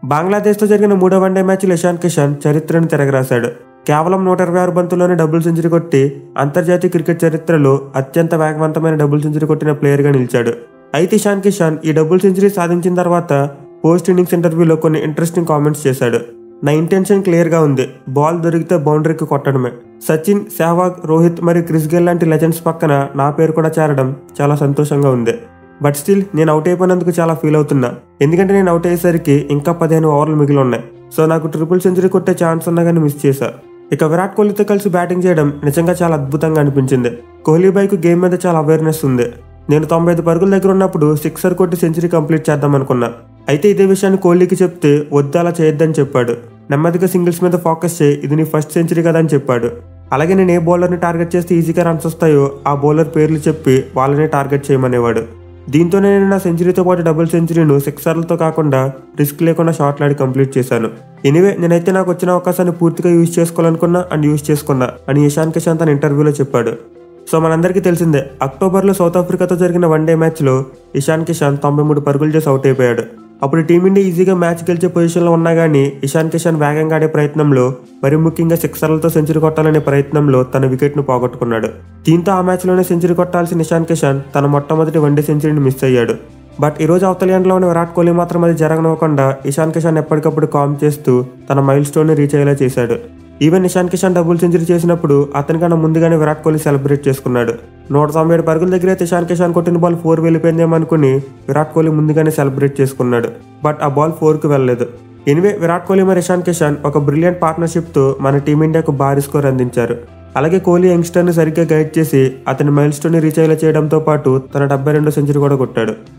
బంగ్లాదేశ్తో జరిగిన మూడో వన్డే మ్యాచ్లో ఇషాన్ కిషాన్ చరిత్రను తిరగరాశాడు కేవలం నూట ఇరవై ఆరు బంతుల్లోనే డబుల్ సెంచరీ కొట్టి అంతర్జాతీయ క్రికెట్ చరిత్రలో అత్యంత వేగవంతమైన డబుల్ సెంచరీ కొట్టిన ప్లేయర్గా నిలిచాడు అయితే ఇషాన్ కిషాన్ ఈ డబుల్ సెంచరీ సాధించిన తర్వాత పోస్ట్ ఇన్నింగ్స్ ఇంటర్వ్యూలో కొన్ని ఇంట్రెస్టింగ్ కామెంట్స్ చేశాడు నా ఇంటెన్షన్ క్లియర్గా ఉంది బాల్ దొరికితే బౌండరీకి కొట్టడమే సచిన్ సెహ్వాగ్ రోహిత్ మరియు క్రిస్ గేల్ లాంటి లెజెండ్స్ పక్కన నా పేరు కూడా చేరడం చాలా సంతోషంగా ఉంది బట్ స్టిల్ నేను అవుట్ అయిపోయినందుకు చాలా ఫీల్ అవుతున్నా ఎందుకంటే నేను అవుట్ అయ్యేసరికి ఇంకా పదిహేను ఓవర్లు మిగిలి ఉన్నాయి సో నాకు ట్రిపుల్ సెంచరీ కొట్టే ఛాన్స్ ఉన్నా కానీ మిస్ చేశా ఇక విరాట్ కోహ్లీతో కలిసి బ్యాటింగ్ చేయడం నిజంగా చాలా అద్భుతంగా అనిపించింది కోహ్లీ బైక్ గేమ్ మీద చాలా అవేర్నెస్ ఉంది నేను తొంభై ఐదు పరుగుల దగ్గర ఉన్నప్పుడు సిక్సర్ కొట్టి సెంచరీ కంప్లీట్ చేద్దాం అనుకున్నా అయితే ఇదే విషయాన్ని కోహ్లీకి చెప్తే వద్దు అలా చేయొద్దని చెప్పాడు నెమ్మదిగా సింగిల్స్ మీద ఫోకస్ చేయి ఇది నీ ఫస్ట్ సెంచరీ కదా అని చెప్పాడు అలాగే నేను ఏ బౌలర్ని టార్గెట్ చేస్తే ఈజీగా రన్స్ వస్తాయో ఆ బౌలర్ పేర్లు చెప్పి వాళ్ళని టార్గెట్ చేయమనేవాడు దీంతోనే నేను నా సెంచరీతో పాటు డబుల్ సెంచరీను సిక్సర్లతో కాకుండా రిస్క్ లేకుండా షాట్లు ఆడి కంప్లీట్ చేశాను ఎనివే నేనైతే నాకు వచ్చిన అవకాశాన్ని పూర్తిగా యూజ్ చేసుకోవాలనుకున్నా అండ్ యూజ్ చేసుకున్నా అని ఇషాన్ కిషాన్ తన ఇంటర్వ్యూలో చెప్పాడు సో మనందరికీ తెలిసిందే అక్టోబర్లో సౌత్ ఆఫ్రికాతో జరిగిన వన్డే మ్యాచ్లో ఇషాన్ కిషాన్ తొంభై మూడు పరుగులు చేసి అవుట్ అయిపోయాడు అప్పుడు టీమిండియా ఈజీగా మ్యాచ్ గెలిచే పొజిషన్లో ఉన్నా కానీ ఇషాన్ కిషాన్ వేగంగా ఆడే ప్రయత్నంలో మరి ముఖ్యంగా సిక్సర్లతో సెంచరీ కొట్టాలనే ప్రయత్నంలో తన వికెట్ను పోగొట్టుకున్నాడు దీంతో ఆ మ్యాచ్లోనే సెంచరీ కొట్టాల్సిన ఇషాన్ కిషాన్ తన మొట్టమొదటి వన్డే సెంచరీని మిస్ అయ్యాడు బట్ ఈ రోజు అవతల ఎండ్లో ఉన్న విరాట్ కోహ్లీ మాత్రం అది జరగనివ్వకుండా ఇషాన్ కిషాన్ ఎప్పటికప్పుడు కామ్ చేస్తూ తన మైల్ స్టోన్ రీచ్ అయ్యేలా చేశాడు even Ishan Kishan double century చేసినప్పుడు అతనికన్నా ముందుగానే విరాట్ కోహ్లీ సెలబ్రేట్ చేసుకున్నాడు నూట తొంభై ఏడు పరుగుల దగ్గర అయితే ఇషాన్ కిషాన్ కొట్టిన బాల్ ఫోర్ వెళ్ళిపోయిందేమో అనుకుని విరాట్ కోహ్లీ ముందుగానే సెలబ్రేట్ చేసుకున్నాడు బట్ ఆ బాల్ ఫోర్కి వెళ్ళలేదు ఎనివే విరాట్ కోహ్లీ మరి ఇషాన్ కిషాన్ ఒక బ్రిలియంట్ పార్ట్నర్షిప్తో మన టీమిండియాకు భారీ స్కోర్ అందించారు అలాగే కోహ్లీ యంగ్స్టర్ని సరిగ్గా గైడ్ చేసి అతని మైల్ స్టోన్ రీచ్ అయ్యేలా చేయడంతో పాటు తన డెబ్బై రెండో సెంచరీ కూడా కొట్టాడు